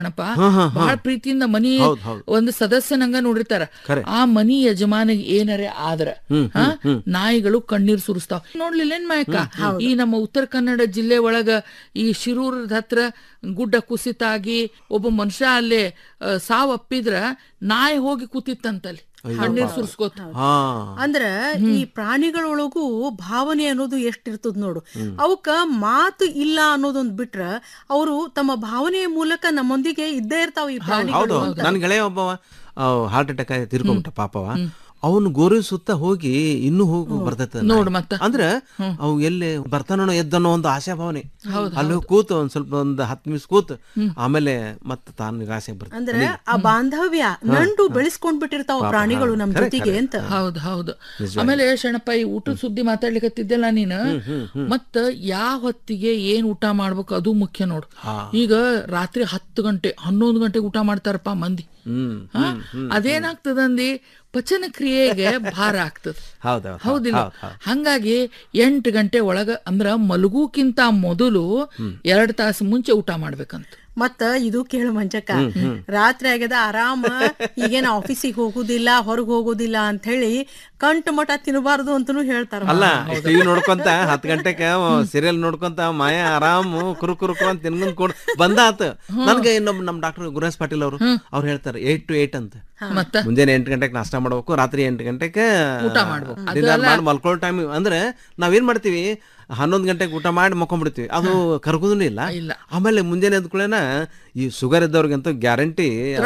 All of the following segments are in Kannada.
ಅಣ್ಣಪ್ಪ ಹಾ, ಹಾ, ಹಾ. ಬಹಳ ಪ್ರೀತಿಯಿಂದ ಮನಿ ಹೌದ್, ಹೌದ್. ಒಂದು ಸದಸ್ಯನಂಗ ನೋಡಿರ್ತಾರ ಖರೆ. ಆ ಮನಿ ಯಜಮಾನಿಗೆ ಏನರೆ ಆದ್ರ ಹ್ಮ್, ಹಾ ನಾಯಿಗಳು ಕಣ್ಣೀರ್ ಸುರಿಸ್ತಾವ ನೋಡ್ಲಿಲ್ಲೇನ್ ಮಾಯಕ ಈ ನಮ್ಮ ಉತ್ತರ ಕನ್ನಡ ಜಿಲ್ಲೆ ಒಳಗ ಈ ಶಿರೂರದ ಹತ್ರ ಗುಡ್ಡ ಕುಸಿತ ಆಗಿ ಒಬ್ಬ ಮನುಷ್ಯ ಅಲ್ಲೇ ಆ, ಸಾವ್ ಅಪ್ಪಿದ್ರ ನಾಯಿ ಹೋಗಿ ಕೂತಿತ್ತಂತಲ್ಲಿ ಕಣ್ಣೀರ್ ಸುರಿಸ್ಕೋತ ಹಾ ಅಂದ್ರ ಈ ಪ್ರಾಣಿಗಳೊಳಗೂ ಭಾವನೆ ಅನ್ನೋದು ಎಷ್ಟಿರ್ತದ ನೋಡು ಅವಕ್ಕ ಮಾತು ಇಲ್ಲ ಅನ್ನೋದೊಂದ್ ಬಿಟ್ರ ಅವರು ತಮ್ಮ ಭಾವನೆಯ ಮೂಲಕ ನಮ್ಮೊಂದಿಗೆ ಇದ್ದೇ ಇರ್ತಾವ ಈ ಪ್ರಾಣಿಗಳು ಹೌದು ನನ್ ಗೆಳೆಯ ಒಬ್ಬವ ಹಾರ್ಟ್ ಅಟ್ಯಾಕ್ ಆಗಿ ತೀರ್ಕೊಂಬಿಟ್ಟ ಪಾಪವ ಅವನು ಗೋರಿ ಸುತ್ತ ಹೋಗಿ ಇನ್ನೂ ಹೋಗಿ ಬರ್ತೈತೆ ನೋಡ್ ಮತ್ತ. ಅಂದ್ರ ಅವ್ ಎಲ್ಲಿ ಬರ್ತಾನೋ ಎದ್ದನ್ನೋ ಒಂದು ಆಶಾ ಭಾವನೆ ಅಲ್ಲಿ ಹೋಗಿ ಕೂತು ಒಂದ್ ಸ್ವಲ್ಪ ಒಂದ್ ಹತ್ತು ನಿಮಿಷ ಕೂತು ಆಮೇಲೆ ಮತ್ತೆ ತಾನು ನಿರಾಸೆ ಬರ್ತದೆ ಅಂದ್ರ ಆ ಬಾಂಧವ್ಯ ನಂಟು ಬೆಳೆಸ್ಕೊಂಡ್ ಬಿಟ್ಟಿರ್ತಾವ ಪ್ರಾಣಿಗಳು ನಮ್ ಜೊತೆಗೆ ಅಂತ ಹೌದು ಹೌದು ಆಮೇಲೆ ಶರಣಪ್ಪ ಈ ಊಟದ ಸುದ್ದಿ ಮಾತಾಡ್ಲಿಕತ್ತಿದ್ದೆಲ್ಲ ನೀನು ಮತ್ತ ಯಾವ ಹೊತ್ತಿಗೆ ಏನ್ ಊಟ ಮಾಡ್ಬೇಕು ಅದು ಮುಖ್ಯ ನೋಡು ಈಗ ರಾತ್ರಿ ಹತ್ತು ಗಂಟೆ ಹನ್ನೊಂದು ಗಂಟೆಗೆ ಊಟ ಮಾಡ್ತಾರಪ್ಪ ಮಂದಿ ಹ್ಮ್ ಹಾ? ಅದೇನಾಗ್ತದಂದಿ ಪಚನ ಕ್ರಿಯೆಗೆ ಭಾರ ಆಗ್ತದ ಹೌದೌದು ಹೌದಿಲ್ಲ ಹಂಗಾಗಿ ಎಂಟು ಗಂಟೆ ಒಳಗ ಅಂದ್ರ ಮಲಗುಕ್ಕಿಂತ ಮೊದಲು ಎರಡ್ ತಾಸು ಮುಂಚೆ ಊಟ ಮಾಡ್ಬೇಕಂತ ಮತ್ತ ಇದು ಕೇಳು ಮಂಚಕ್ಕ ರಾತ್ರಿ ಆಗ್ಯದ ಆರಾಮ ಈಗೇನ ಆಫೀಸಿಗೆ ಹೋಗುದಿಲ್ಲ ಹೊರಗ್ ಹೋಗುದಿಲ್ಲ ಅಂತ ಹೇಳಿ ಕಂಟ ಮಠ ತಿನ್ನಬಾರ್ದು ಅಂತಾನು ಹೇಳ್ತಾರ ಅಲ್ಲ ಟಿವಿ ನೋಡ್ಕೊಂತ ಹತ್ತು ಗಂಟೆಗೆ ಸೀರಿಯಲ್ ನೋಡ್ಕೊಂತ ಮಾಯ ಆರಾಮ್ ಕುರು ಕುರು ಕುರು ಅಂತ ತಿನ್ಕೊಂಡ್ ಕೊಡ್ ಬಂದ ಆತ ನನ್ಗೆ ಇನ್ನೊಬ್ಬ ನಮ್ ಡಾಕ್ಟರ್ ಗುರುರಾಜ್ ಪಾಟೀಲ್ ಅವರು ಅವ್ರು ಹೇಳ್ತಾರೆ ಏಟ್ ಟು ಏಟ್ ಅಂತ ಮತ್ತ ಮುಂಜಾನೆ ಎಂಟು ಗಂಟೆಗೆ ನಾಷ್ಟ ಮಾಡ್ಬೇಕು ರಾತ್ರಿ ಎಂಟು ಗಂಟೆಗೆ ಊಟ ಮಾಡ್ಬೇಕು. ಡಿನ್ನರ್ ಮಾಡಿ ಮಲ್ಕೊಳ್ಳೋ ಟೈಮ್ ಅಂದ್ರೆ ನಾವೇನ್ ಮಾಡ್ತೀವಿ ಹನ್ನೊಂದು ಗಂಟೆಗೆ ಊಟ ಮಾಡಿ ಮಕ್ಕೊಂಡ್ಬಿಡ್ತೀವಿ ಅದು ಕರ್ಗೋದೂ ಇಲ್ಲ ಇಲ್ಲ. ಆಮೇಲೆ ಮುಂಜಾನೆ ಎದ್ಕೊಳ್ಳೇನ ಈ ಶುಗರ್ ಇದ್ದವ್ರಿಗಂತೂ ಗ್ಯಾರಂಟಿ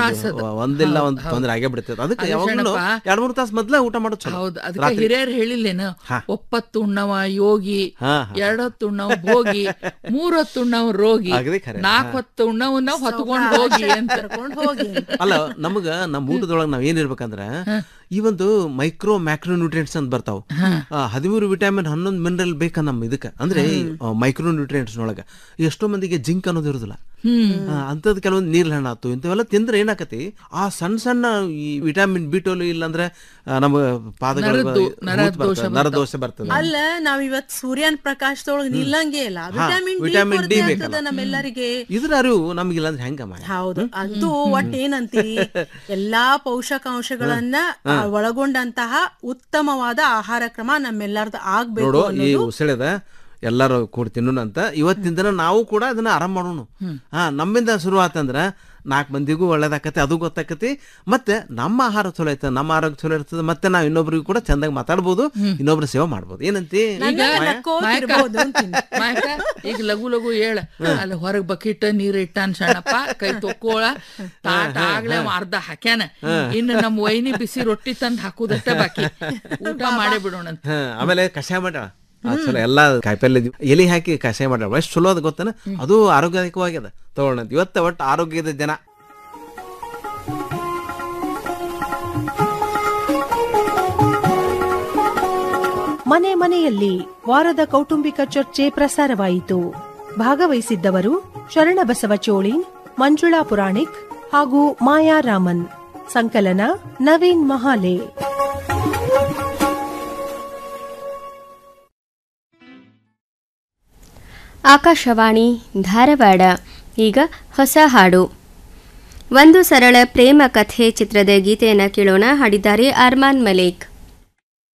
ಒಂದಿಲ್ಲ ಒಂದ್ ತೊಂದ್ರೆ ಆಗೇ ಬಿಡ್ತದೆ ಅದಕ್ಕೆ ಯಾವಾಗಲೂ ಎರಡ್ ಮೂರು ತಾಸು ಮೊದ್ಲ ಊಟ ಮಾಡೋದು ಚಲೋ ಹೌದು ಅದಕ್ಕೆ ಹಿರಿಯರು ಹೇಳಿಲ್ಲೇನು ಒಪ್ಪತ್ತು ಉಣ್ಣವ ಯೋಗಿ ಹಾ, ಎರಡೊತ್ತು ಉಣ್ಣವ ಭೋಗಿ ಮೂರೊತ್ತು ಉಣ್ಣವ ರೋಗಿ ಅಗದಿ ಖರೆ. ನಾಲ್ಕು ಹೊತ್ತು ಉಣ್ಣವನ್ನ ಹೊತ್ಕೊಂಡ್ ಹೋಗಿ ಅಂತ ಕರ್ಕೊಂಡ್ ಹೋಗಿ ಅಲ್ಲ ನಮಗ ನಮ್ಮ ಊಟದೊಳಗೆ ನಾವ್ ಏನ್ ಇರ್ಬೇಕಂದ್ರ ಈ ಒಂದು ಮೈಕ್ರೋ ಮ್ಯಾಕ್ರೋ ನ್ಯೂಟ್ರಿಯೆಂಟ್ಸ್ ಅಂತ ಬರ್ತಾವ ಹದಿಮೂರು ವಿಟಮಿನ್ ಹನ್ನೊಂದು ಮಿನರಲ್ ಬೇಕ ನಮ್ಮ ಇದಕ್ಕ ಅಂದ್ರೆ ಮೈಕ್ರೋ ನ್ಯೂಟ್ರಿಯೆಂಟ್ಸ್ ನೊಳಗ ಎಷ್ಟೋ ಮಂದಿಗೆ ಜಿಂಕ್ ಅನ್ನೋದು ಇರುದಿಲ್ಲ ಆ, ಅಂಥದ್ದು ಕೆಲವೊಂದು ನೀರ್ ಹಣ್ಣು ಆತು ಇಂಥವೆಲ್ಲ ತಿಂದ್ರೆ ಏನಾಕತಿ ಆ ಸಣ್ಣ ಸಣ್ಣ ಈ ವಿಟಮಿನ್ ಬಿ ಟೋಲ್ ಇಲ್ಲಾಂದ್ರೆ ಆ, ನಮ್ಮ ಪಾದಗಳ ನರದ್ದು- ನರದೋಷ ನರದೋಷ ಬರ್ತದೆ ಅಲ್ಲ ನಾವ್ ಇವತ್ ಸೂರ್ಯನ ಪ್ರಕಾಶದೊಳಗ್ ನಿಲ್ಲಂಗೆ ಇಲ್ಲ ವಿಟಮಿನ್ ಡಿ ವಿಟಮಿನ್ ಡಿ ಕೊರತೆ ಬೇಕಲ್ಲ. ಆಗ್ತದ ನಮ್ಮೆಲ್ಲರಿಗೆ ಇದ್ರ ಅರಿವು ನಮಗಿಲ್ಲ ಅಂದ್ರೆ ಹೆಂಗಮ್ಮ ಹೌದು ಅಂತೂ ಒಟ್ ಏನಂತೀರಿ ಎಲ್ಲಾ ಪೋಷಕಾಂಶಗಳನ್ನ ಆ, ಒಳಗೊಂಡಂತಹ ಉತ್ತಮವಾದ ಆಹಾರ ಕ್ರಮ ನಮ್ಮೆಲ್ಲರದು ಆಗ್ಬೇಕು ನೋಡು ಈ ಅನ್ನೋದು ಉಸಳೆದ ಎಲ್ಲರೂ ಕೂಡಿ ತಿನ್ನೋಣ ಅಂತ ಇವತ್ತಿನ ದಿನ ನಾವು ಕೂಡ ಅದನ್ನ ಆರಾಮ್ ಮಾಡೋಣ ಹಾ ನಮ್ಮಿಂದ ಶುರು ಆತಂದ್ರ ನಾಲ್ಕು ಮಂದಿಗೂ ಒಳ್ಳೇದಾಕತಿ ಅದು ಗೊತ್ತಾಕತಿ ಮತ್ತೆ ನಮ್ಮ ಆಹಾರ ಚಲೋ ಐತೆ ನಮ್ಮ ಆರೋಗ್ಯ ಚಲೋ ಇರ್ತದೆ ಮತ್ತೆ ನಾವು ಇನ್ನೊಬ್ರಿಗೂ ಕೂಡ ಚಂದಾಗಿ ಮಾತಾಡ್ಬೋದು ಇನ್ನೊಬ್ರ ಸೇವೆ ಮಾಡ್ಬೋದು ಏನಂತಿ ನನ್ನ ನಕ್ಕೋತ ಇರ್ಬೋದು ಅಂತೀನಿ. ಮಾಯಕ ಈಗ ಲಘು ಲಘು ಹೇಳ ಅಲ್ಲಿ ಹೊರಗ್ ಬಕೆಟ್ ನೀರ್ ಇಟ್ಟಾನ ಸಣ್ಣಪ್ಪ ಕೈ ತೊಕ್ಕೋಳ ತಾಟ ಆಗ್ಲೇ ಅವ ಅರ್ಧ ಹಾಕ್ಯಾನ ಇನ್ನು ನಮ್ ವೈನಿ ಬಿಸಿ ರೊಟ್ಟಿ ತಂದ್ ಹಾಕುದಷ್ಟೇ ಬಾಕಿ ಊಟ ಮಾಡೇ ಬಿಡೋಣ ಅಂತ ಹಾ ಆಮೇಲೆ ಕಷಾಯ ಮಾಡ್ಯಾಳ ಆ ಚಲೋ ಎಲ್ಲಾ ಕಾಯಿಪಲ್ಲೆ ಇದ್ವು. ಎಲೆ ಹಾಕಿ ಕಷಾಯ ಮಾಡ್ಯಾಳ ಎಷ್ಟು ಚಲೋ ಅದ ಗೊತ್ತನ ಅದು ಆರೋಗ್ಯದಾಯಕವಾಗ್ಯದ ತಗೊಳ್ಳೋಣ ಇವತ್ತ ಒಟ್ಟು ಆರೋಗ್ಯದ ಜನ ಮನೆ ಮನೆಯಲ್ಲಿ ವಾರದ ಕೌಟುಂಬಿಕ ಚರ್ಚೆ ಪ್ರಸಾರವಾಯಿತು ಭಾಗವಹಿಸಿದ್ದವರು ಶರಣಬಸವ ಚೋಳಿನ್ ಮಂಜುಳಾ ಪುರಾಣಿಕ್ ಹಾಗೂ ಮಾಯಾ ರಾಮನ್ ಸಂಕಲನ ನವೀನ್ ಮಹಾಲೆ ಆಕಾಶವಾಣಿ ಧಾರವಾಡ ಈಗ ಹೊಸ ಹಾಡು ಒಂದು ಸರಳ ಪ್ರೇಮ ಕಥೆ ಚಿತ್ರದ ಗೀತೆಯನ್ನು ಕೇಳೋಣ ಹಾಡಿದ್ದಾರೆ ಅರ್ಮಾನ್ ಮಲೇಕ್